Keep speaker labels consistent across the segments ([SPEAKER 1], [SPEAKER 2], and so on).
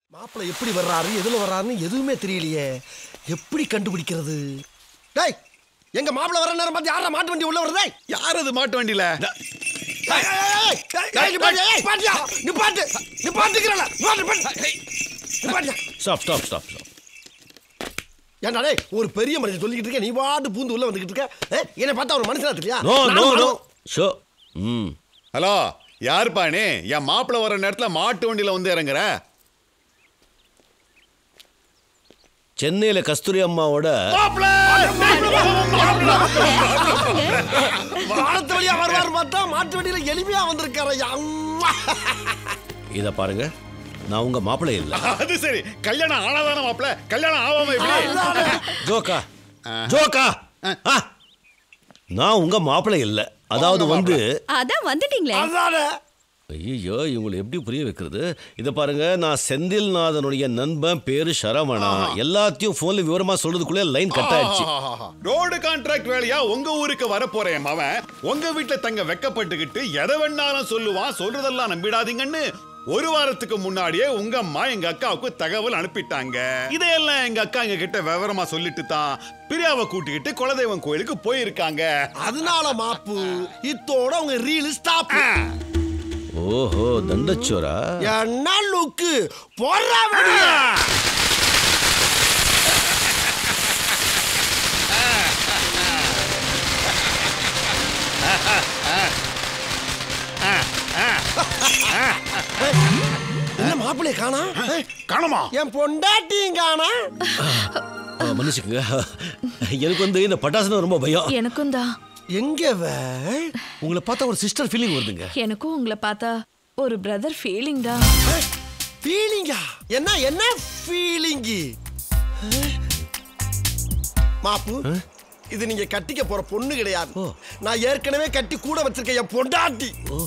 [SPEAKER 1] மாப்பிள்ளை எப்படி வர்றாரு எதுல வர்றாருன்னு எதுவுமே தெரியலையே எப்படி கண்டுபிடிக்கிறது டேய் எங்க மாப்பிள்ளை வர நேரம் பார்த்து யாரா மாட்டு வண்டி உள்ள வருதே
[SPEAKER 2] யார் அது மாட்டு வண்டியில
[SPEAKER 3] ஸ்டாப் ஸ்டாப் ஸ்டாப் ஸ்டாப்
[SPEAKER 1] ஏன்டா டேய் ஒரு பெரிய மனுஷன் சொல்லிக்கிட்டு இருக்க நீ பாட்டு பூந்து உள்ள வந்துகிட்டு இருக்க ஏ, என்னை பார்த்தா ஒரு மனுஷனா தெரியலையா
[SPEAKER 3] நோ
[SPEAKER 1] நான்
[SPEAKER 3] நோ நோ
[SPEAKER 1] மனு-
[SPEAKER 3] ஷோ ம்
[SPEAKER 2] ஹலோ யாருப்பா நீ என் மாப்பிள்ள வர நேரத்துல மாட்டு வண்டியில வந்து இறங்குற
[SPEAKER 3] சென்னையில கஸ்தூரி அம்மாவோட
[SPEAKER 1] வானத்து வழியா வருவாரு பார்த்தா மாட்டு வண்டியில எளிமையா வந்திருக்காரு ஐயா. அம்மா.
[SPEAKER 3] இத பாருங்க நான் உங்க மாப்பிள்ளை இல்ல
[SPEAKER 2] அது சரி கல்யாணம் ஆனாதான மாப்பிள்ள கல்யாணம் ஆகாம எப்படி
[SPEAKER 3] ஜோக்கா ஜோக்கா ஆ. நான் உங்க மாப்பிள்ளை இல்ல அதாவது வந்து
[SPEAKER 4] அதான் வந்துட்டீங்களே
[SPEAKER 1] அதானே
[SPEAKER 3] ஐயோ இவங்களை எப்படி புரிய வைக்கிறது இதை பாருங்க நான் செந்தில்நாதனுடைய நண்பன் பேரு சரவணா எல்லாத்தையும் போன்ல விவரமா சொல்றதுக்குள்ளே லைன் கட் ஆயிடுச்சு
[SPEAKER 2] ரோடு கான்ட்ராக்ட் வேலையா உங்க ஊருக்கு வர போறேன் அவன் உங்க வீட்டுல தங்க வெக்கப்பட்டுக்கிட்டு எதை வேணாலும் சொல்லுவான் சொல்றதெல்லாம் நம்பிடாதீங்கன்னு ஒரு வாரத்துக்கு முன்னாடியே உங்க அம்மா எங்க அக்காவுக்கு தகவல் அனுப்பிட்டாங்க இதையெல்லாம் எங்க அக்கா எங்க கிட்ட விவரமா சொல்லிட்டு தான் பிரியாவை கூட்டிக்கிட்டு குலதெய்வம் கோயிலுக்கு போயிருக்காங்க
[SPEAKER 1] அதனால மாப்பு இத்தோட உங்க ரீல் ஸ்டாப்
[SPEAKER 3] ஓஹோ தண்டச்சோரா
[SPEAKER 1] என்ன லுக்கு போடுறா வெளிய. என்ன மாப்பிள்ளைய காணா
[SPEAKER 2] காணுமா
[SPEAKER 1] என் பொண்டாட்டியும் காணா
[SPEAKER 3] ஆ, மன்னிச்சுக்கங்க எனக்கு வந்து இந்த பட்டாசுனா ரொம்ப பயம்
[SPEAKER 4] எனக்கும் தான்
[SPEAKER 1] எங்க வே
[SPEAKER 3] உங்களை பார்த்தா ஒரு சிஸ்டர் ஃபீலிங் வருதுங்க
[SPEAKER 4] எனக்கும் உங்களை பார்த்தா ஒரு பிரதர் ஃபீலிங் தான்
[SPEAKER 1] ஃபீலிங்கா என்ன என்ன ஃபீலிங்கி மாப்பு இது நீங்க கட்டிக்க போற பொண்ணு கிடையாது
[SPEAKER 3] ஓ.
[SPEAKER 1] நான் ஏற்கனவே கட்டி கூட வச்சிருக்க என் பொண்டாட்டி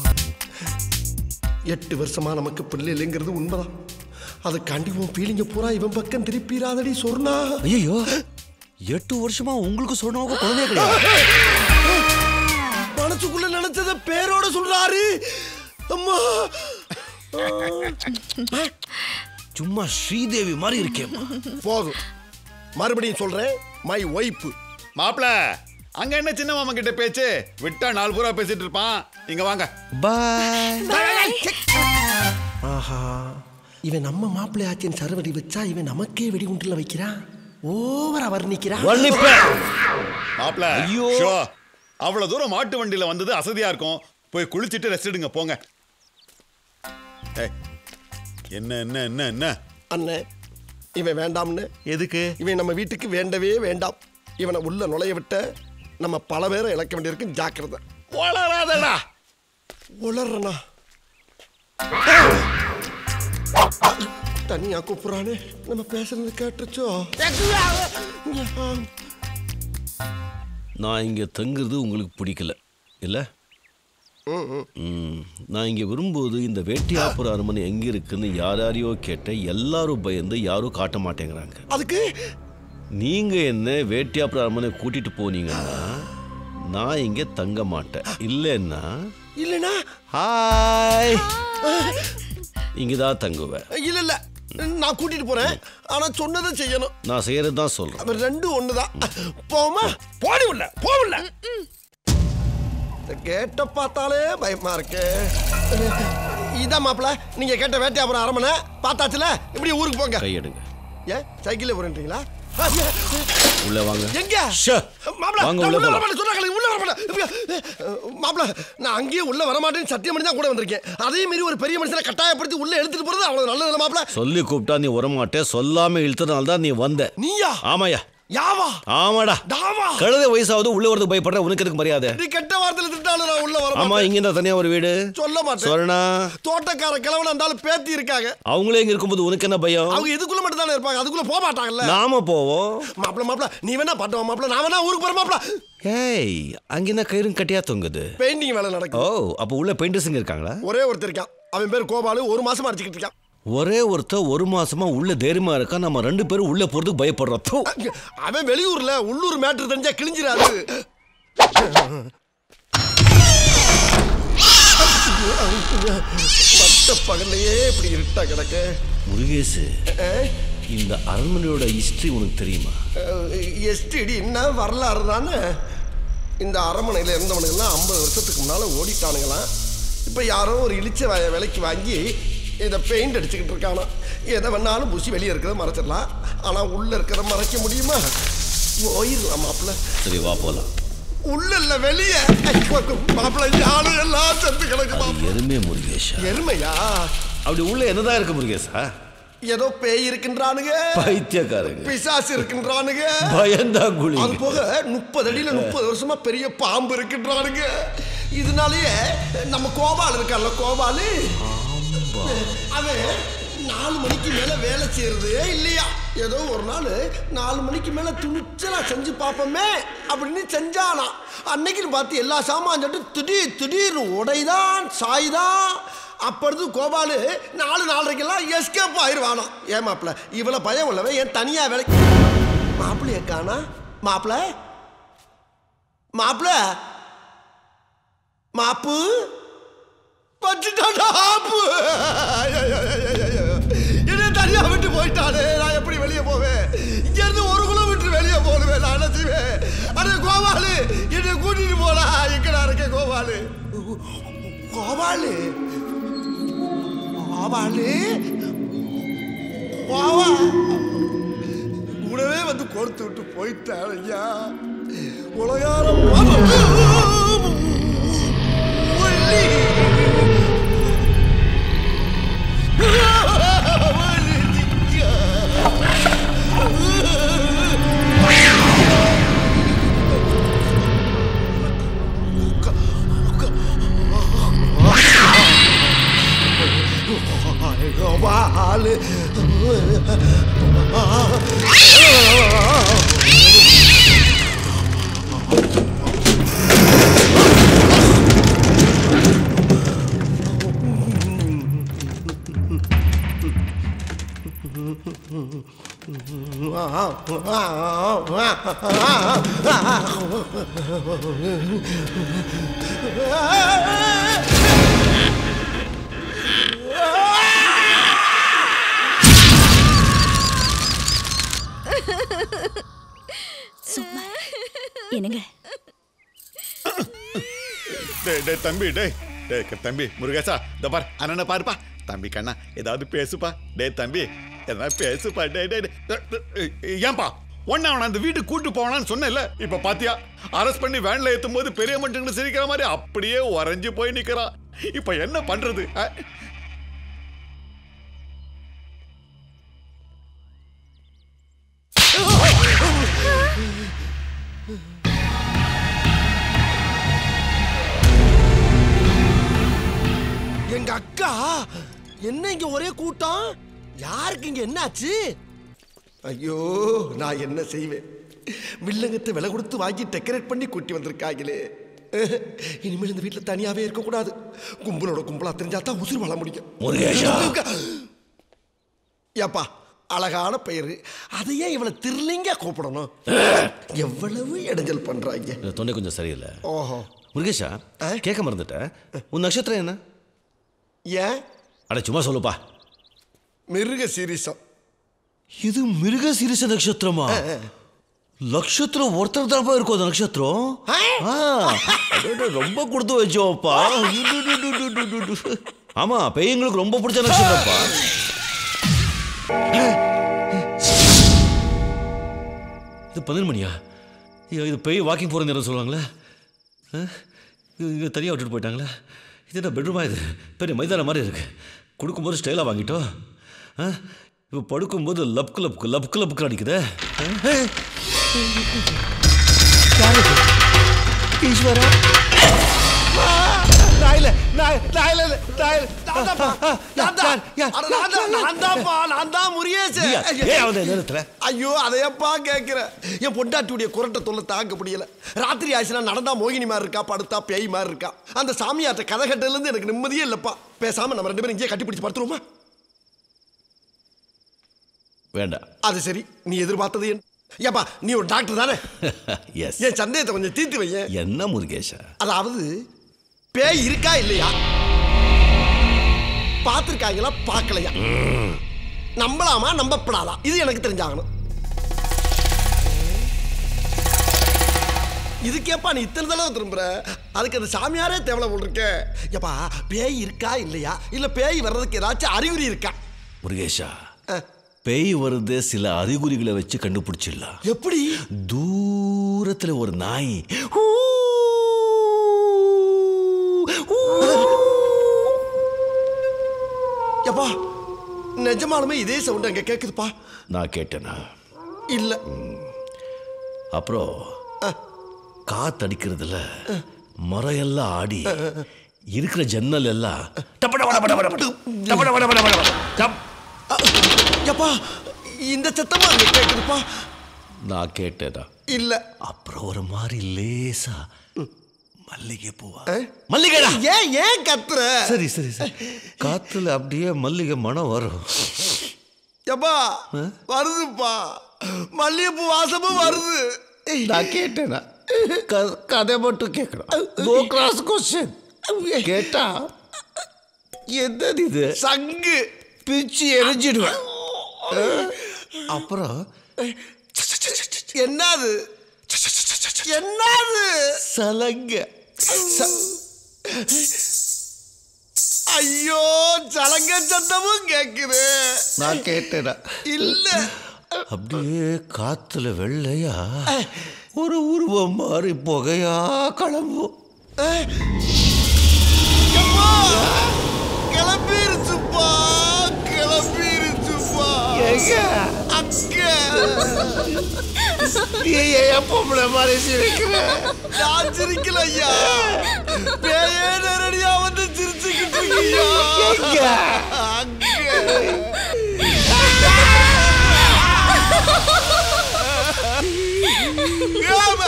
[SPEAKER 1] எட்டு வருஷமா நமக்கு பிள்ளை இல்லைங்கிறது உண்மைதான் அதுக்காண்டி உன் ஃபீலிங்க பூரா இவன் பக்கம் திருப்பிடாதடி சொன்னா
[SPEAKER 3] ஐயோ எட்டு வருஷமா உங்களுக்கு சொன்னவங்க குழந்தைய கிடையாது
[SPEAKER 1] மனசுக்குள்ள நினைச்சத பேரோட சொல்றாரு அம்மா
[SPEAKER 3] சும்மா ஸ்ரீதேவி மாதிரி இருக்கேன்
[SPEAKER 1] போதும் மறுபடியும் சொல்றேன் மை ஒய்ஃப்
[SPEAKER 2] மாப்பிள அங்க என்ன சின்ன மாமா கிட்ட பேச்சு விட்டா நாலு பூரா பேசிட்டு இருப்பான் இங்க வாங்க
[SPEAKER 3] பாய்
[SPEAKER 1] ஆஹா இவன் நம்ம மாப்பிள்ளை ஆச்சின் சரவடி வச்சா இவன் நமக்கே வெடி குண்டுல வைக்கிறான் ஓவரா வர்ணிக்கிறான்
[SPEAKER 3] வர்ணிப்பேன்
[SPEAKER 2] மாப்பிள
[SPEAKER 3] ஐயோ.
[SPEAKER 2] ஷோ அவ்வளவு தூரம் மாட்டு வண்டியில வந்தது அசதியா இருக்கும் போய் குளிச்சிட்டு ரெஸ்ட் எடுங்க போங்க ஏய், என்ன என்ன என்ன என்ன
[SPEAKER 1] அண்ணே இவன் வேண்டாம்னு
[SPEAKER 3] எதுக்கு
[SPEAKER 1] இவன் நம்ம வீட்டுக்கு வேண்டவே வேண்டாம் இவனை உள்ள நுழைய விட்ட நம்ம பல பேரை இழக்க வேண்டியிருக்கும் ஜாக்கிரதை
[SPEAKER 2] வளராதடா
[SPEAKER 1] உளறனா தனியா கூப்பிடுறானே நம்ம பேசுறது கேட்டுச்சோ
[SPEAKER 3] நான் இங்க தங்குறது உங்களுக்கு பிடிக்கல இல்ல ம், நான் இங்க வரும்போது இந்த வேட்டியாப்புற அரண்மனை எங்க இருக்குன்னு யார் யாரையோ கேட்டேன் எல்லாரும் பயந்து யாரும் காட்ட மாட்டேங்கிறாங்க
[SPEAKER 1] அதுக்கு
[SPEAKER 3] நீங்க என்ன வேட்டியாப்புற அரண்மனை கூட்டிட்டு போனீங்கன்னா நான் இங்க தங்க மாட்டேன் இல்லைன்னா
[SPEAKER 1] இல்லனா
[SPEAKER 3] ஹாய் இங்க தான் தங்குவேன்
[SPEAKER 1] இல்ல இல்ல நான் கூட்டிட்டு போறேன் ஆனா சொன்னதை செய்யணும்
[SPEAKER 3] நான் செய்யறது தான் சொல்றேன்
[SPEAKER 1] அவன் ரெண்டும் ஒண்ணுதான் போமா போடி உள்ள போகல கேட்ட பார்த்தாலே பயமா இருக்கு இதான் மாப்பிள நீங்க கேட்ட வேட்டையாபுரம் அரமனை பார்த்தாச்சுல இப்படி ஊருக்கு போங்க
[SPEAKER 3] கையெடுங்க
[SPEAKER 1] ஏன் சைக்கிள்ல போறீங்களா
[SPEAKER 3] உள்ள வாங்க
[SPEAKER 1] எங்க
[SPEAKER 3] ஷே.
[SPEAKER 1] மாப்பிள
[SPEAKER 3] வாங்க
[SPEAKER 1] நான்
[SPEAKER 3] உள்ள
[SPEAKER 1] உள்ள
[SPEAKER 3] போலாம்.
[SPEAKER 1] வரமாட்டேன் சொன்னாங்களே உள்ள வரமாட்டேன் மாப்பிள நான் அங்கேயே உள்ள வரமாட்டேன்னு சத்தியம் பண்ணி தான் கூட வந்திருக்கேன் அதே மீறி ஒரு பெரிய மனுஷனை கட்டாயப்படுத்தி உள்ள எடுத்துட்டு போறது அவ்வளவு நல்லது மாப்பிள
[SPEAKER 3] சொல்லி கூப்பிட்டா நீ வரமாட்டே சொல்லாம இழுத்ததுனால தான் நீ வந்த
[SPEAKER 1] நீயா
[SPEAKER 3] ஆமாயா
[SPEAKER 1] யாவா
[SPEAKER 3] ஆமாடா
[SPEAKER 1] டாவா
[SPEAKER 3] கழுத வயசாவது உள்ள வரது பயப்படுற உனக்கு எதுக்கு மரியாதை
[SPEAKER 1] நீ கெட்ட வார்த்தையில திட்டாலும் நான் உள்ள வர
[SPEAKER 3] ஆமா
[SPEAKER 1] மாட்டேன்
[SPEAKER 3] இங்க இருந்தா தனியா ஒரு வீடு
[SPEAKER 1] சொல்ல மாட்டேன்
[SPEAKER 3] சொரணா
[SPEAKER 1] தோட்டக்கார கிழவன் இருந்தாலும் பேத்தி இருக்காங்க
[SPEAKER 3] அவங்களே இங்க இருக்கும்போது உனக்கு என்ன பயம்
[SPEAKER 1] அவங்க இதுக்குள்ள மட்டும் தானே இருப்பாங்க அதுக்குள்ள போக மாட்டாங்கல்ல
[SPEAKER 3] நாம போவோம்
[SPEAKER 1] மாப்பிள மாப்பிள நீ வேணா பட்டுவா மாப்பிள நான் வேணா ஊருக்கு போற மாப்பிள
[SPEAKER 3] ஏய் அங்க என்ன கயிறும் கட்டியா தொங்குது
[SPEAKER 1] பெயிண்டிங் வேலை
[SPEAKER 3] ஓ
[SPEAKER 1] நடக்கும்
[SPEAKER 3] அப்ப உள்ள பெயிண்டர்ஸுங்க இருக்காங்களா
[SPEAKER 1] ஒரே ஒருத்தர் இருக்கான் அவன் பேர் கோபாலு ஒரு மாசமா அடிச்சுக்கிட்டு இருக்கான்
[SPEAKER 3] ஒரே ஒருத்தர் ஒரு மாசமா உள்ள தைரியமா இருக்கா நம்ம ரெண்டு பேரும் உள்ள போறதுக்கு பயப்படுறோம் தூ.
[SPEAKER 1] அவன் வெளியூர்ல உள்ளூர் மேட்ரு தெரிஞ்சா கிழிஞ்சிராது பத்து பட்ட பகல்லையே இப்படி இருட்டா கிடக்க
[SPEAKER 3] முருகேசு இந்த அரண்மனையோட ஹிஸ்டரி உனக்கு தெரியுமா
[SPEAKER 1] எஸ்டிடி என்ன வரலாறு தானே இந்த அரண்மனையில் இருந்தவனுங்கெல்லாம் ஐம்பது வருஷத்துக்கு முன்னால் ஓடிட்டானுங்களாம் இப்போ யாரோ ஒரு இழிச்ச வய விலைக்கு வாங்கி இதை பெயிண்ட் அடிச்சுக்கிட்டு இருக்கானா எதை வேணாலும் பூசி வெளியே இருக்கிறத மறைச்சிடலாம் ஆனால் உள்ளே இருக்கிறத மறைக்க முடியுமா போயிடலாம் மாப்பிள்ள
[SPEAKER 3] சரி வா போலாம்
[SPEAKER 1] உள்ள இல்ல வெளியே மாப்பிள்ள யாரும் எல்லாம் செத்து கிடக்கு மாப்பிள்ள
[SPEAKER 3] எருமே முருகேஷா
[SPEAKER 1] எருமையா
[SPEAKER 3] அப்படி உள்ள என்னதான் இருக்கு முருகேஷா
[SPEAKER 1] ஏதோ பேய் இருக்கின்றானுங்க
[SPEAKER 3] பைத்தியக்காரங்க
[SPEAKER 1] பிசாசு இருக்கின்றானுங்க
[SPEAKER 3] பயந்தா
[SPEAKER 1] அது
[SPEAKER 3] குழி
[SPEAKER 1] போக முப்பது அடியில முப்பது வருஷமா பெரிய பாம்பு இருக்கின்றானுங்க இதனாலயே நம்ம கோபால் இருக்கான்ல கோபாலு அவன் நாலு மணிக்கு மேல வேலை செய்யறது இல்லையா ஏதோ ஒரு நாள் நாலு மணிக்கு மேல துணிச்சலா செஞ்சு பார்ப்போமே அப்படின்னு செஞ்சானா அன்னைக்குன்னு பார்த்து எல்லா சாமான் சொல்லிட்டு திடீர் திடீர்னு உடைதான் சாய்தான் அப்பொழுது கோபாலு நாலு நாலரைக்கெல்லாம் எஸ்கேப் ஆயிடுவானா ஏன் மாப்பிள்ள இவ்வளோ பயம் உள்ளவன் ஏன் தனியாக வேலைக்கு மாப்பிள்ளைய காணா மாப்பிள்ள மாப்பிள்ள மாப்பு பச்சுட்டாடா ஆப்பு என்ன தனியா விட்டு போயிட்டானே நான் எப்படி வெளியே போவேன் இங்க இருந்து ஒரு கிலோமீட்டர் வெளியே போடுவேன் நான் என்ன செய்வேன் அடே கோபாலு என்னை கூட்டிட்டு போடா எங்கடா இருக்க கோபாலு கோபாலு கோபாலு கோவா கூடவே வந்து கொடுத்து விட்டு போயிட்டான் ஐயா உலகாரம் வள்ளி. கோபாலு
[SPEAKER 4] சும்மா என்னங்க
[SPEAKER 2] டேய் டேய் தம்பி டேய் டேய் க- தம்பி முருகேசா இந்த பார் அண்ணனை பாருப்பா தம்பி கண்ணா ஏதாவது பேசுப்பா டேய் தம்பி ஏதாவது பேசுப்பா டேய் டேய் டேய். டேய், டேய், ஏன்பா ஒன்னு அவனை அந்த வீட்டுக்கு கூட்டு போனான்னு சொன்னேன்ல இப்ப பாத்தியா அரெஸ்ட் பண்ணி வேன்ல ஏத்தும் போது பெரிய மனுஷங்க சிரிக்கிற மாதிரி அப்படியே உறைஞ்சு போய் நிக்கிறான் இப்ப என்ன பண்றது அ?
[SPEAKER 1] எங்க அக்கா என்ன இங்க ஒரே கூட்டம் யாருக்கு இங்க என்னாச்சு ஐயோ நான் என்ன செய்வேன் வில்லங்கத்தை விலை கொடுத்து வாங்கி டெக்கரேட் பண்ணி கூட்டி வந்திருக்காங்களே இனிமேல் இந்த வீட்டில் தனியாவே இருக்கக்கூடாது கும்பலோட கும்பலா தெரிஞ்சா தான் உசுர் வாழ முடியும்
[SPEAKER 3] முருகேஷா.
[SPEAKER 1] ஏப்பா அழகான பெயர் அதையே இவளை திருலிங்க கூப்பிடணும் எவ்வளவு இடைஞ்சல் பண்றாங்க
[SPEAKER 3] இந்த தொண்டை கொஞ்சம் சரியில்லை
[SPEAKER 1] ஓஹோ
[SPEAKER 3] முருகேஷா
[SPEAKER 1] ஆ?
[SPEAKER 3] கேட்க மறந்துட்டேன் உன் நட்சத்திரம் என்ன
[SPEAKER 1] ஏன்
[SPEAKER 3] அட சும்மா சொல்லுப்பா
[SPEAKER 1] மிருக சீரிசம்
[SPEAKER 3] இது மிருக சீரிச நட்சத்திரமா நட்சத்திரம் ஒருத்தர் தான்ப்பா இருக்கும் அந்த நட்சத்திரம்
[SPEAKER 1] ஆ?
[SPEAKER 3] ஆ, அடடே, ரொம்ப கொடுத்து வச்சோப்பா ஆமா பெய்யங்களுக்கு ரொம்ப பிடிச்ச நட்சத்திரம்ப்பா இது பதினொரு மணியா ஐயோ இது பெய் வாக்கிங் போகிற நேரம் சொல்லுவாங்களே ஆ? இது இங்கே தனியாக விட்டுட்டு போயிட்டாங்களே இது என்ன பெட்ரூமா இது பெரிய மைதானம் மாதிரி இருக்கு கொடுக்கும்போது ஸ்டைலாக வாங்கிட்டோம் ஆ இப்போ படுக்கும்போது லப்க்கு லப்க்கு லப்க்கு லப்க்கு அடிக்குதே ஆ? யார் இது? ஈஸ்வரா
[SPEAKER 1] நாயில நாய் நாயில நாயில நான் தான்ப்பா, நான் தான்.
[SPEAKER 3] யார்,
[SPEAKER 1] அட, நான் தான், நான் தான்ப்பா, நான் தான் முருகேசு.
[SPEAKER 3] நீயா? ஏன் அவன் இந்த நேரத்துல?
[SPEAKER 1] ஐயோ அதையப்பா கேட்கிற என் பொண்டாட்டியுடைய குரட்டை தொல்லை தாங்க முடியல ராத்திரி ஆச்சுன்னா நடந்தா மோகினி மாதிரி இருக்கா படுத்தா பேய் மாதிரி இருக்கா அந்த சாமியார்ட்ட கதை கட்டல இருந்து எனக்கு நிம்மதியே இல்லப்பா பேசாம நம்ம ரெண்டு பேரும் இங்கேயே கட்டி பிடிச்சு படுத்துருவோமா
[SPEAKER 3] வேண்டாம்
[SPEAKER 1] அது சரி நீ எதிர்பார்த்தது என்ன ஏப்பா நீ ஒரு டாக்டர் தானே
[SPEAKER 3] எஸ்
[SPEAKER 1] என் சந்தேகத்தை கொஞ்சம் தீர்த்து வையேன்
[SPEAKER 3] என்ன முருகேஷா
[SPEAKER 1] அதாவது பேய் இருக்கா இல்லையா பார்த்துருக்காங்களா பார்க்கலையா நம்பலாமா நம்பப்படாதா இது எனக்கு தெரிஞ்சாகணும் இதுக்கேப்பா நீ இத்தனை தடவை திரும்புற அதுக்கு அந்த சாமியாரே தேவலை போட்டிருக்க ஏப்பா பேய் இருக்கா இல்லையா இல்ல பேய் வர்றதுக்கு ஏதாச்சும் அறிகுறி இருக்கா
[SPEAKER 3] முருகேஷா
[SPEAKER 1] அஹ்,
[SPEAKER 3] பேய் வருது சில அறிகுறிகளை வச்சு கண்டுபிடிச்சிடலாம்
[SPEAKER 1] எப்படி
[SPEAKER 3] தூரத்துல ஒரு நாய் ஊ, ஊ.
[SPEAKER 1] ஏப்பா நிஜமாலுமே இதே சவுண்ட் அங்க கேக்குதுப்பா
[SPEAKER 3] நான் கேட்டேனா
[SPEAKER 1] இல்ல
[SPEAKER 3] அப்புறம் காத்தடிக்கிறதுல மரம் எல்லாம் ஆடி இருக்கிற ஜன்னல் எல்லாம் டப்பட வட வட வட வட, டப்பட வட வட வட வட, டப்.
[SPEAKER 1] ஏப்பா இந்த சத்தமா அங்க கேக்குதுப்பா
[SPEAKER 3] நான் கேட்டேனா
[SPEAKER 1] இல்ல
[SPEAKER 3] அப்புறம் ஒரு மாதிரி லேசா மல்லிகை பூவா மல்லிகைடா
[SPEAKER 1] ஏன் ஏன் கத்துற
[SPEAKER 3] சரி சரி சரி காத்துல அப்படியே மல்லிகை மனம் வரும்
[SPEAKER 1] ஏப்பா வருதுப்பா மல்லிகைப்பூ வாசமும் வருது
[SPEAKER 3] நான் கேட்டேனா க- கதை மட்டும் கேட்கணும் நோ கிராஸ் கொஸ்டின் கேட்டா என்னது இது
[SPEAKER 1] சங்கு
[SPEAKER 3] பிச்சு எரிஞ்சிடுவேன் அப்புறம்
[SPEAKER 1] என்னது என்னது
[SPEAKER 3] சலங்க
[SPEAKER 1] ஐயோ சலங்க சத்தமும் கேக்குது
[SPEAKER 3] நான் கேட்டேனா
[SPEAKER 1] இல்ல
[SPEAKER 3] அப்படியே காத்துல வெள்ளையா ஒரு உருவம் மாறி புகையா கிளம்பும்
[SPEAKER 1] ஏப்பா, கிளம்பிருச்சுப்பா கிளம்பிருச்சுப்பா அங்க
[SPEAKER 3] பொம்பளை மாதிரி சிரிக்கிற
[SPEAKER 1] நான் சிரிக்கல ஐயா பேயே நேரடியா வந்து சிரிச்சுக்கிட்டு இருக்கியா அங்க ஆமா.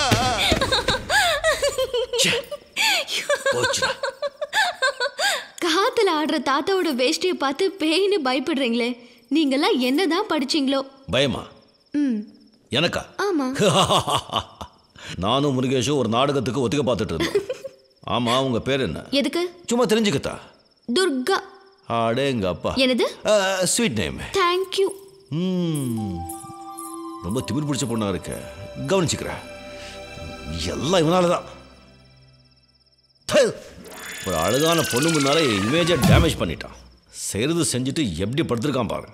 [SPEAKER 3] போச்சுடா
[SPEAKER 5] காத்துல ஆடுற தாத்தாவோட வேஷ்டியை பார்த்து பேய்னு பயப்படுறீங்களே நீங்கெல்லாம் என்னதான் படிச்சீங்களோ
[SPEAKER 3] பயமா
[SPEAKER 5] ம்
[SPEAKER 3] எனக்கா
[SPEAKER 5] ஆமா
[SPEAKER 3] நானும் முருகேஷும் ஒரு நாடகத்துக்கு ஒத்துக்க பார்த்துட்டு இருந்தோம் ஆமா உங்க பேர் என்ன
[SPEAKER 5] எதுக்கு
[SPEAKER 3] சும்மா தெரிஞ்சுக்கத்தா
[SPEAKER 5] துர்கா
[SPEAKER 3] ஆடே எங்க அப்பா
[SPEAKER 5] என்னது
[SPEAKER 3] ஸ்வீட் நேம்
[SPEAKER 5] தேங்க்யூ
[SPEAKER 3] ரொம்ப திமிர் பிடிச்ச பொண்ணா இருக்க கவனிச்சுக்கிறேன் எல்லாம் இவனால தான் ஒரு அழகான பொண்ணு முன்னால இமேஜை டேமேஜ் பண்ணிட்டான் செய்யறது செஞ்சுட்டு எப்படி படுத்திருக்கான் பாரு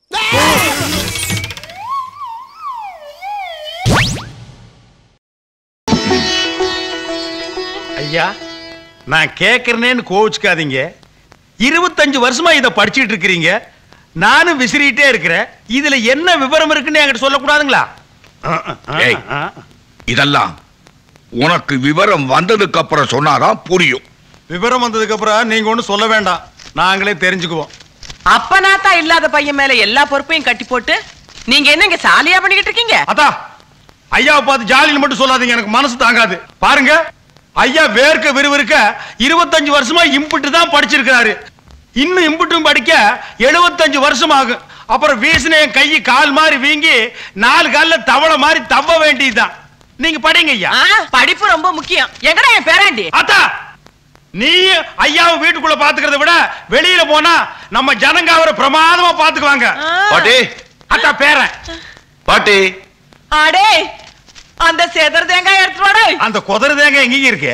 [SPEAKER 6] ஐயா நான் கேட்கறேன்னு கோவிச்சுக்காதீங்க இருபத்தஞ்சு வருஷமா இதை படிச்சுட்டு இருக்கிறீங்க நானும் விசிறிட்டே இருக்கிறேன் இதுல என்ன விவரம் இருக்குன்னு என்கிட்ட சொல்லக்கூடாதுங்களா
[SPEAKER 7] ஏய். இதெல்லாம் உனக்கு விவரம் வந்ததுக்கு அப்புறம் சொன்னாதான் புரியும்
[SPEAKER 6] விவரம் வந்ததுக்கு அப்புறம் நீங்க ஒன்றும் சொல்ல வேண்டாம் நாங்களே தெரிஞ்சுக்குவோம்
[SPEAKER 8] அப்பனாத்தா இல்லாத பையன் மேல எல்லா பொறுப்பையும் கட்டி போட்டு நீங்க என்ன இங்க சாலியா பண்ணிக்கிட்டு இருக்கீங்க
[SPEAKER 6] அதா ஐயாவை பார்த்து ஜாலின்னு மட்டும் சொல்லாதீங்க எனக்கு மனசு தாங்காது பாருங்க ஐயா வேர்க்க விறுவிறுக்க இருபத்தஞ்சு வருஷமா இம்புட்டு தான் படிச்சிருக்கிறாரு இன்னும் இம்புட்டும் படிக்க எழுபத்தஞ்சு வருஷம் ஆகும் அப்புறம் வீசின என் கை கால் மாதிரி வீங்கி நாலு கால்ல தவளை மாதிரி தவ வேண்டியதுதான் நீங்க படிங்க ஐயா
[SPEAKER 8] ஆ, படிப்பு ரொம்ப முக்கியம் எங்கடா என் பேராண்டி
[SPEAKER 6] அத்தா நீ ஐயாவை வீட்டுக்குள்ள பாத்துக்கிறத விட வெளியில போனா நம்ம ஜனங்க அவரை பிரமாதமா பாத்துக்குவாங்க
[SPEAKER 7] பாட்டி
[SPEAKER 6] அத்தா பேரன்
[SPEAKER 7] பாட்டி
[SPEAKER 8] அடே அந்த செதர் தேங்காய் எடுத்துட்டு வாடா
[SPEAKER 6] அந்த குதிரை தேங்க எங்கேயும் இருக்கு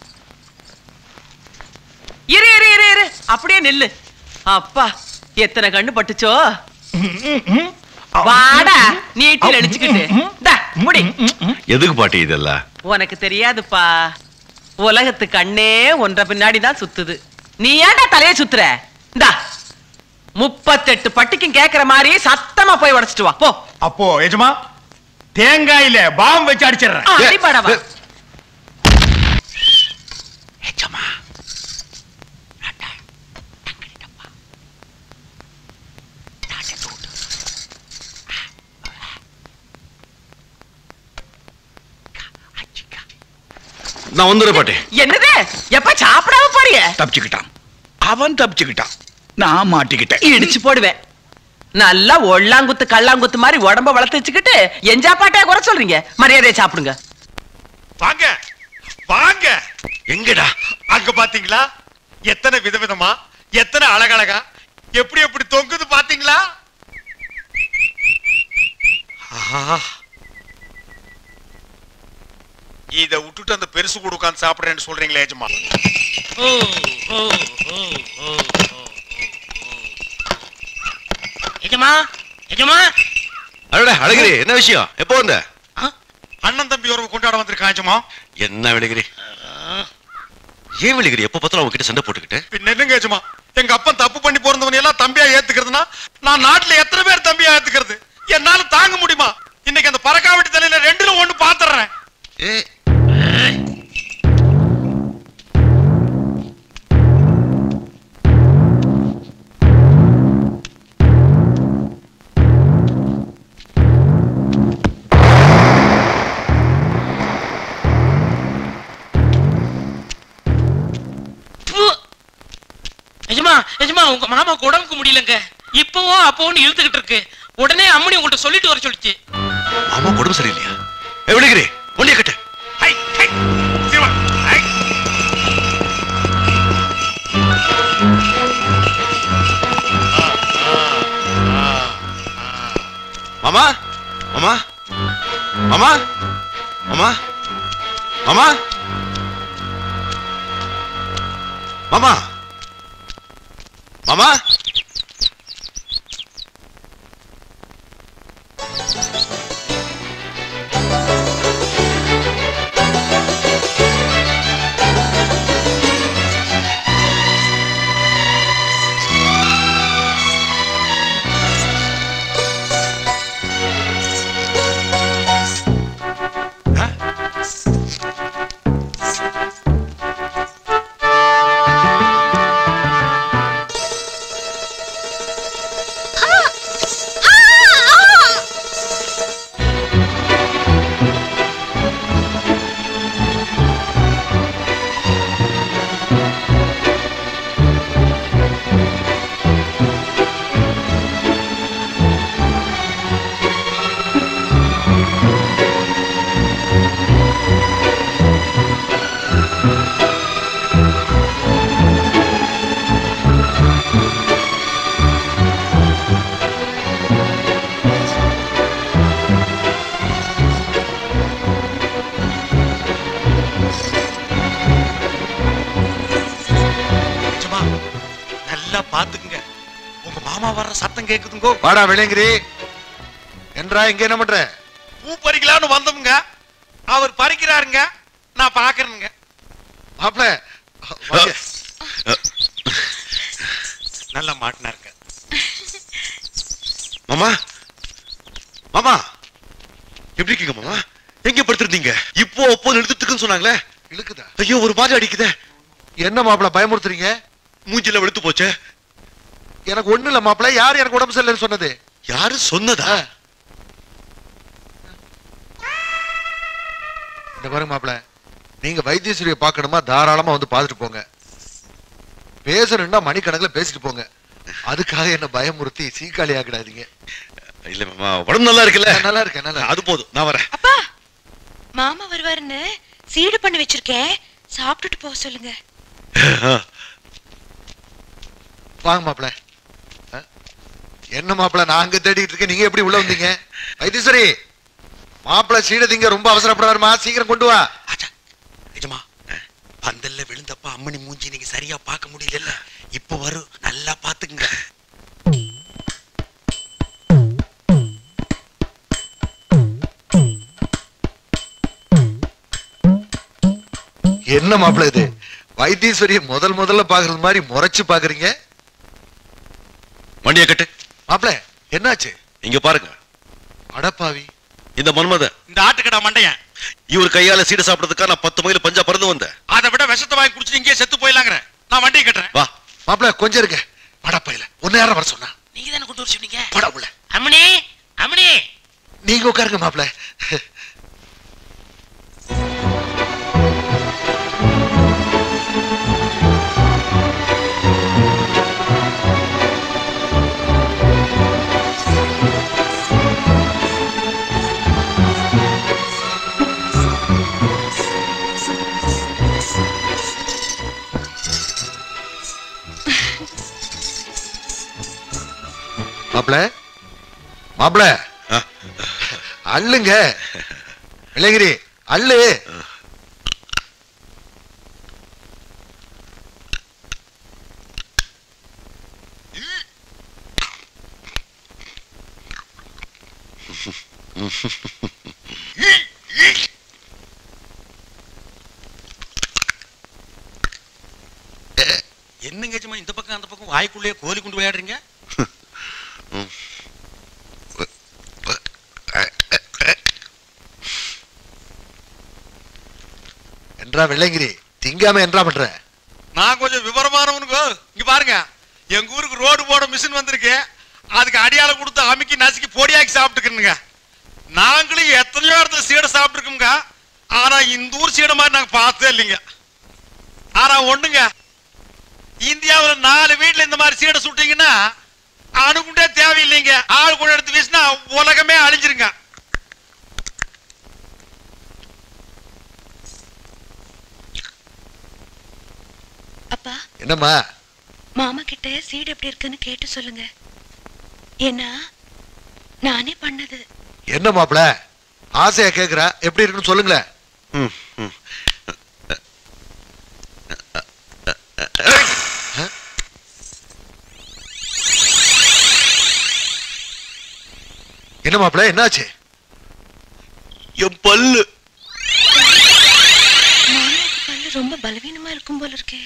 [SPEAKER 8] இரு இரு இரு இரு அப்படியே நில்லு அப்பா எத்தனை கண்ணு பட்டுச்சோ வாடா நீட்டி நடிச்சுக்கிட்டு இந்தா, முடி
[SPEAKER 7] எதுக்கு பாட்டி இதெல்லாம்
[SPEAKER 8] உனக்கு தெரியாதுப்பா உலகத்து கண்ணே ஒன்ற பின்னாடி தான் சுத்துது நீ ஏன்டா தலைய சுத்துற இந்தா முப்பத்தெட்டு பட்டிக்கும் கேக்குற மாதிரி சத்தமா போய் உடைச்சிட்டு வா போ
[SPEAKER 6] அப்போ எஜமா தேங்காயில பாம் வச்சு அடிச்சிடுறேன்
[SPEAKER 8] அடிபடவா
[SPEAKER 7] நான் வந்துடுறேன் பாட்டி
[SPEAKER 8] என்னது எப்ப சாப்பிடாம போறிய
[SPEAKER 7] தப்பிச்சுக்கிட்டான் அவன் தப்பிச்சுக்கிட்டான் நான் மாட்டிக்கிட்டேன்
[SPEAKER 8] இடிச்சு போடுவேன் நல்லா ஒள்ளாங்குத்து கள்ளாங்குத்து மாதிரி உடம்ப வளர்த்து வச்சுக்கிட்டு எஞ்சா பாட்டையா குறை சொல்றீங்க மரியாதையை சாப்பிடுங்க
[SPEAKER 6] வாங்க வாங்க
[SPEAKER 7] எங்கடா
[SPEAKER 6] அங்க பாத்தீங்களா எத்தனை விதவிதமா எத்தனை அழகழகா எப்படி எப்படி தொங்குது பாத்தீங்களா ஆஹா. இத விட்டுட்டு அந்த பெருசு கூட உட்கார்ந்து சாப்பிடுறேன்னு சொல்றீங்களே ஏஜமா
[SPEAKER 9] எஜமா எஜமா
[SPEAKER 7] அடடே அழகிரி என்ன விஷயம் எப்போ வந்த
[SPEAKER 6] அண்ணன் தம்பி உறவு கொண்டாட வந்திருக்கான் ஏஜமா
[SPEAKER 7] என்ன விழுகிரி ஏன் விழுகிரி எப்போ பார்த்தாலும் உங்ககிட்ட சண்டை போட்டுக்கிட்டு
[SPEAKER 6] பின்ன என்னங்க ஏஜமா எங்க அப்பன் தப்பு பண்ணி பிறந்தவன் எல்லாம் தம்பியா ஏத்துக்கிறதுனா நான் நாட்டுல எத்தனை பேர் தம்பியா ஏத்துக்கிறது என்னால தாங்க முடியுமா இன்னைக்கு அந்த பறக்காவட்டி தலையில ரெண்டுல ஒண்ணு பாத்துறேன்
[SPEAKER 7] ஏ
[SPEAKER 9] ப்பு. எஜமா எஜமா உங்க மாமாக்கு உடம்புக்கு முடியலங்க இப்பவும் அப்பவும் இழுத்துக்கிட்டு இருக்கு உடனே அம்மனி உங்கள்ட்ட சொல்லிட்டு வர சொல்லிச்சு
[SPEAKER 7] மாமா உடம்பு சரியில்லையா ஏ விழுகிரி ஒண்டிய கட்டு
[SPEAKER 6] ஹை, ஹை, சிவா, ஹை.
[SPEAKER 7] மாமா மாமா மாமா மாமா மாமா மாமா மாமா
[SPEAKER 6] ஏஜமா நல்லா பாத்துக்குங்க உங்க மாமா வர்ற சத்தம் கேக்குதுங்கோ
[SPEAKER 10] வாடா விளையங்கிரி என்றா இங்க என்ன பண்ற
[SPEAKER 6] பூ பறிக்கலாம்னு வந்தோம்ங்க அவர் பறிக்கிறாருங்க நான் பாக்குறேனுங்க
[SPEAKER 10] மாப்ள வாங்க.
[SPEAKER 6] நல்லா மாட்டினாருங்க
[SPEAKER 7] மாமா மாமா எப்படி இருக்கீங்க மாமா எங்க படுத்திருந்தீங்க இப்போ அப்போ நிறுத்தத்துக்குன்னு சொன்னாங்களே
[SPEAKER 10] இழுக்குதா
[SPEAKER 7] ஐயோ ஒரு மாதிரி அடிக்குதே
[SPEAKER 10] என்ன மாப்ள பயமுறுத்துறீங்க
[SPEAKER 7] மூஞ்சில வெளுத்து போச்சே
[SPEAKER 10] எனக்கு ஒண்ணு இல்ல மாப்ள யார் எனக்கு உடம்பு சரியில்லைன்னு சொன்னது
[SPEAKER 7] யாரு சொன்னதா
[SPEAKER 10] ஆ. இந்த பாருங்க மாப்ள நீங்க வைத்தீஸ்வரிய பார்க்கணுமா தாராளமா வந்து பார்த்துட்டு போங்க பேசணும்னா மணிக்கணக்கில் பேசிட்டு போங்க அதுக்காக என்ன பயமுறுத்தி சீக்காளி ஆக்கிடாதீங்க
[SPEAKER 7] இல்ல மாமா உடம்பு நல்லா இருக்குல்ல
[SPEAKER 10] நான் நல்லா இருக்கேன் நல்லா
[SPEAKER 7] அது போதும் நான் வரேன்
[SPEAKER 11] அப்பா மாமா வருவாருன்னு சீடு பண்ணி வச்சிருக்கேன் சாப்பிட்டுட்டு போக சொல்லுங்க
[SPEAKER 10] வாங்க மாப்ள ஆ? என்ன மாப்ள நான் அங்க தேடிட்டு இருக்கேன் நீங்க எப்படி உள்ள வந்தீங்க வைத்தீஸ்வரி மாப்பிள சீடதிங்க ரொம்ப அவசரப்படுறாருமா சீக்கிரம் கொண்டு வா
[SPEAKER 12] நிஜமா பந்தல்ல விழுந்தப்ப அம்மனி மூஞ்சி நீங்க சரியா பார்க்க முடியல இப்ப வரும் நல்லா பாத்துக்குங்க
[SPEAKER 10] என்ன மாப்பிள இது வைத்தீஸ்வரிய முதல் முதல்ல பாக்குறது மாதிரி முறைச்சு பாக்குறீங்க
[SPEAKER 7] வண்டிய கட்டு
[SPEAKER 10] மாப்பிள என்னாச்சு
[SPEAKER 7] இங்க பாருங்க
[SPEAKER 10] அடப்பாவி
[SPEAKER 7] இந்த மன்மத
[SPEAKER 6] இந்த ஆட்டுக்கடா மண்டையன்
[SPEAKER 7] இவர் கையால சீடை சாப்பிடறதுக்கா நான் பத்து மைல் பஞ்சா பறந்து வந்தேன்
[SPEAKER 6] அதை விட விஷத்தை வாங்கி குடிச்சிட்டு இங்கேயே செத்து போயிடலாங்கிறேன் நான் வண்டியை கட்டுறேன்
[SPEAKER 7] வா
[SPEAKER 10] மாப்பிள கொஞ்சம் இருங்க அடப்பாயில ஒன்னு யாரும் வர சொன்னா
[SPEAKER 9] நீங்க தானே கொண்டு வர சொன்னீங்க
[SPEAKER 10] போடா உள்ள
[SPEAKER 9] அம்மனி அம்மனி
[SPEAKER 10] நீங்க உட்காருங்க மாப்பிள மாப்பிள அள்ளுங்க இளைஞரி அள்ளு
[SPEAKER 12] என்னங்க எஜமா இந்த பக்கம் அந்த பக்கம் வாய்க்குள்ளேயே கோலி கொண்டு விளையாடுறீங்க
[SPEAKER 10] என்றா வெள்ளைங்கிரி திங்காம என்றா பண்ற
[SPEAKER 6] நான் கொஞ்சம் விவரமானவனுக்கு இங்க பாருங்க எங்க ஊருக்கு ரோடு போட மிஷின் வந்திருக்கு அதுக்கு அடியால கொடுத்து அமுக்கி நசுக்கி பொடியாக்கி சாப்பிட்டுக்கணுங்க நாங்களும் எத்தனையோ இடத்துல சீடை சாப்பிட்டுருக்கோங்க ஆனா இந்த ஊர் சீடை மாதிரி நாங்க பார்த்ததே இல்லைங்க ஆனா ஒண்ணுங்க இந்தியாவுல நாலு வீட்டுல இந்த மாதிரி சீடை சுட்டீங்கன்னா அணுகுண்டே தேவையில்லைங்க ஆள் கூட எடுத்து வீசினா உலகமே அழிஞ்சிருங்க
[SPEAKER 11] அப்பா
[SPEAKER 10] என்னம்மா
[SPEAKER 11] மாமா கிட்ட சீடு எப்படி இருக்குன்னு கேட்டு சொல்லுங்க ஏன்னா நானே பண்ணது
[SPEAKER 10] என்ன மாப்பிள ஆசையா கேக்குறா எப்படி இருக்குன்னு சொல்லுங்களேன் என்ன மாப்பிள என்னாச்சு
[SPEAKER 7] என் பல்லு
[SPEAKER 11] மாமாவுக்கு பல்லு ரொம்ப பலவீனமா இருக்கும் போல இருக்கே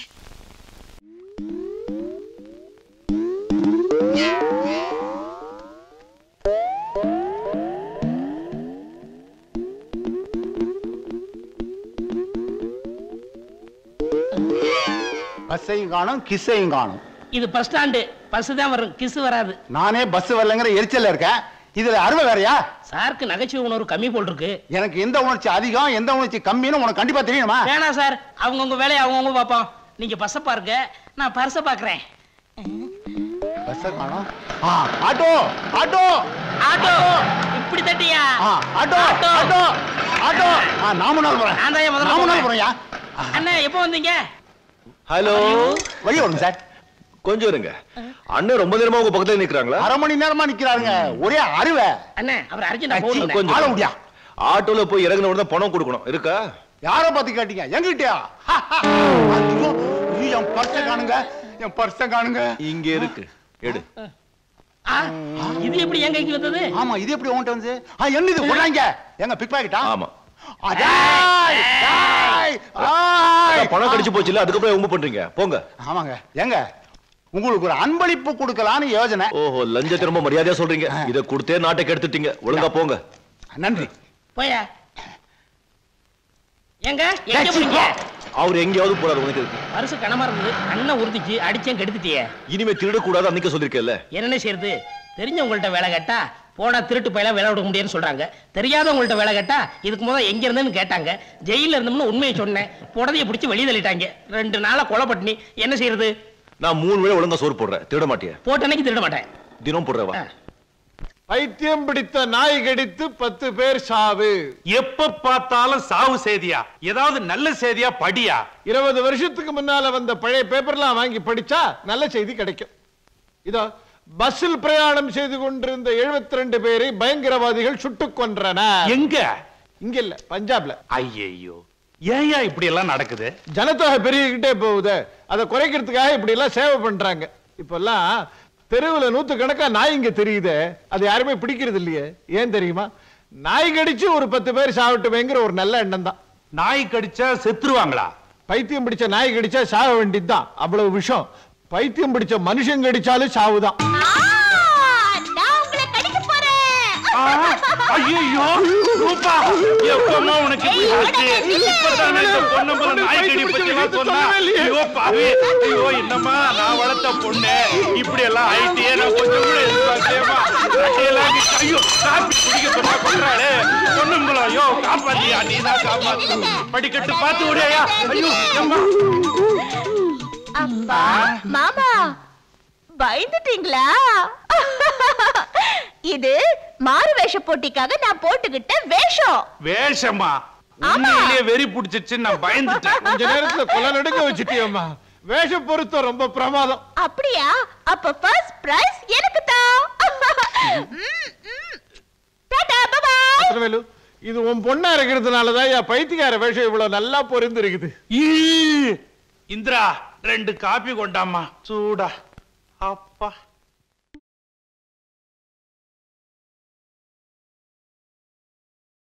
[SPEAKER 13] பஸ்ஸையும் காணும் கிஸ்ஸையும் காணும்
[SPEAKER 9] இது பஸ் ஸ்டாண்டு பஸ் தான் வரும் கிஸ் வராது
[SPEAKER 13] நானே பஸ் வரலங்கிற எரிச்சல்ல இருக்கேன் இதுல அருமை வேறயா
[SPEAKER 9] சாருக்கு நகைச்சுவை உணர்வு கம்மி போல் இருக்கு
[SPEAKER 13] எனக்கு எந்த உணர்ச்சி அதிகம் எந்த உணர்ச்சி கம்மின்னு உனக்கு கண்டிப்பா தெரியுமா
[SPEAKER 9] வேணாம் சார் அவங்கவுங்க வேலையை அவங்கவுங்க பார்ப்போம் நீங்க பஸ்ஸை பாருங்க நான் பர்ஸை பார்க்கறேன்
[SPEAKER 13] பஸ்ஸை காணும் ஆ, ஆட்டோ ஆட்டோ
[SPEAKER 9] ஆட்டோ இப்படி தட்டியா
[SPEAKER 13] ஆ, ஆட்டோ ஆட்டோ ஆட்டோ ஆ, நாமநாள் போறேன்
[SPEAKER 9] நான் தான் முதல்ல
[SPEAKER 13] நாமநாள்
[SPEAKER 9] போறேன்.
[SPEAKER 13] போறேன்யா
[SPEAKER 9] அண்ணா எப்போ வந்தீங்க
[SPEAKER 3] ஹலோ
[SPEAKER 13] வழி வரும் சார்
[SPEAKER 3] கொஞ்சம் இருங்க அண்ணன் ரொம்ப நேரமா உங்க பக்கத்துல நிக்கிறாங்களா
[SPEAKER 13] அரை மணி நேரமா நிக்கிறாருங்க ஒரே அருவை
[SPEAKER 9] அண்ணா அவர் அர்ஜென்டா
[SPEAKER 13] ஆள
[SPEAKER 3] கொஞ்சம்
[SPEAKER 13] முடியா
[SPEAKER 3] ஆட்டோல போய் இறங்கின உடனே பணம் கொடுக்கணும் இருக்கா
[SPEAKER 13] யார பார்த்து கேட்டீங்க என்கிட்டயா ஐயோ, ஐயோ, என் பர்ஸ காணுங்க என் பர்ஸ காணுங்க
[SPEAKER 3] இங்க இருக்கு எடு
[SPEAKER 9] இது எப்படி எங்க கைக்கு வந்தது
[SPEAKER 13] ஆமா இது எப்படி உன்கிட்ட வந்து ஆ, என்ன இது கொண்டாங்க எங்க பிக் பாக்கெட்டா
[SPEAKER 3] ஆமா
[SPEAKER 13] அடாய் டேய், ஆய்.
[SPEAKER 3] அதான் பணம் கடிச்சு போச்சு இல்ல அதுக்கப்புறம் உங்க பண்றீங்க போங்க
[SPEAKER 13] ஆமாங்க ஏங்க உங்களுக்கு ஒரு அன்பளிப்பு கொடுக்கலான்னு யோசனை
[SPEAKER 3] ஓஹோ லஞ்ச திரும்ப மரியாதையா சொல்றீங்க இத கொடுத்தே நாட்டை கெடுத்துட்டீங்க ஒழுங்கா போங்க
[SPEAKER 13] நன்றி
[SPEAKER 9] போயா எங்க எங்க போறீங்க
[SPEAKER 3] அவர் எங்கேயாவது போறாரு உனக்கு இருக்கு
[SPEAKER 9] பரிசு கனமா இருந்தது அண்ணன் உறுதிச்சு அடிச்சேன் கெடுத்துட்டியே
[SPEAKER 3] இனிமே திருடக்கூடாது அன்னைக்கு சொல்லிருக்கேல்ல
[SPEAKER 9] என்னென்ன செய்யறது தெரிஞ்சவங்கள்ட்ட வேலை கேட்டா போனா திருட்டு பையலாம் வேலை விட முடியும்னு சொல்றாங்க தெரியாதவங்கள்ட்ட வேலை கேட்டா இதுக்கு முதல்ல எங்க இருந்தேன்னு கேட்டாங்க ஜெயில இருந்தோம்னு உண்மையை சொன்னேன் புடதைய பிடிச்சி வெளியே தள்ளிட்டாங்க ரெண்டு நாளா கொலை பட்டினி என்ன செய்யறது
[SPEAKER 3] நான் மூணு வேளை ஒழுங்கா சோறு போடுறேன் திருட மாட்டியா
[SPEAKER 9] போட்ட அன்னைக்கு திருட மாட்டேன்
[SPEAKER 3] தினம் போடுறவா
[SPEAKER 14] பைத்தியம் பிடித்த நாய் கடித்து பத்து பேர் சாவு
[SPEAKER 6] எப்ப பார்த்தாலும் சாவு செய்தியா ஏதாவது நல்ல செய்தியா படியா
[SPEAKER 14] இருபது வருஷத்துக்கு முன்னால வந்த பழைய பேப்பர்லாம் வாங்கி படிச்சா நல்ல செய்தி கிடைக்கும் இதோ பஸ்ஸில் பிரயாணம் செய்து கொண்டிருந்த 72 ரெண்டு பேரை பயங்கரவாதிகள் சுட்டுக் கொன்றனர்
[SPEAKER 6] எங்க
[SPEAKER 14] இங்க இல்ல பஞ்சாப்ல
[SPEAKER 6] ஐயையோ ஏயா இப்படி எல்லாம் நடக்குது
[SPEAKER 14] ஜனத்தொகை பெருகிக்கிட்டே போகுது அதை குறைக்கிறதுக்காக இப்படி எல்லாம் சேவை பண்றாங்க இப்பெல்லாம் தெருவுல நூத்து கணக்கா நாய் இங்க தெரியுதே அது யாருமே பிடிக்கிறது இல்லையே ஏன் தெரியுமா நாய் கடிச்சு ஒரு பத்து பேர் சாவட்டுமேங்கிற ஒரு நல்ல எண்ணம் தான்
[SPEAKER 6] நாய் கடிச்சா செத்துருவாங்களா
[SPEAKER 14] பைத்தியம் பிடிச்ச நாய் கடிச்சா சாக வேண்டியதுதான் அவ்வளவு விஷம் பைத்தியம் பிடிச்ச மனுஷன் கடிச்சாலும் சாவுதான்
[SPEAKER 6] ஐயோ ரூபா எப்பமா உனக்கு இப்படி ஆச்சு இப்பதானே இந்த பொண்ணம்பல நாய்க்கடி பத்தி எல்லாம் சொன்னா ஐயோ பாவி ஐயோ என்னம்மா நான் வளர்த்த பொண்ணு இப்படி எல்லாம் ஆயிட்டியே நான் கொஞ்சம் கூட எதிர்பார்க்கலையேம்மா அட்டையெல்லாம் நீ- ஐயோ காப்பி குடிக்க சொன்னா கொண்டாளே பொண்ணுங்களோ ஐயோ காப்பாத்தியா நீ தான் காப்பாத்து படிக்கட்டு பார்த்து விடையா ஐயோ அம்மா
[SPEAKER 15] அப்பா மாமா பயந்துட்டீங்களா இது மாறு வேஷ போட்டிக்காக நான் போட்டுக்கிட்ட வேஷம்
[SPEAKER 6] வேஷமா உண்மையிலேயே வெறி பிடிச்சிச்சு நான் பயந்துட்டேன்
[SPEAKER 14] கொஞ்ச நேரத்துல கொலை நடுங்க வச்சுட்டியம்மா வேஷ பொருத்தம் ரொம்ப பிரமாதம்
[SPEAKER 15] அப்படியா அப்ப ஃபர்ஸ்ட் பிரைஸ் எனக்கு தான் ம், ம்.
[SPEAKER 14] தங்கவேலு இது உன் பொண்ணா இருக்கிறதுனாலதான் என் பைத்தியக்கார வேஷம் இவ்வளவு நல்லா பொருந்திருக்குது
[SPEAKER 16] இந்திரா ரெண்டு காப்பி கொண்டாம்மா சூடா அப்பா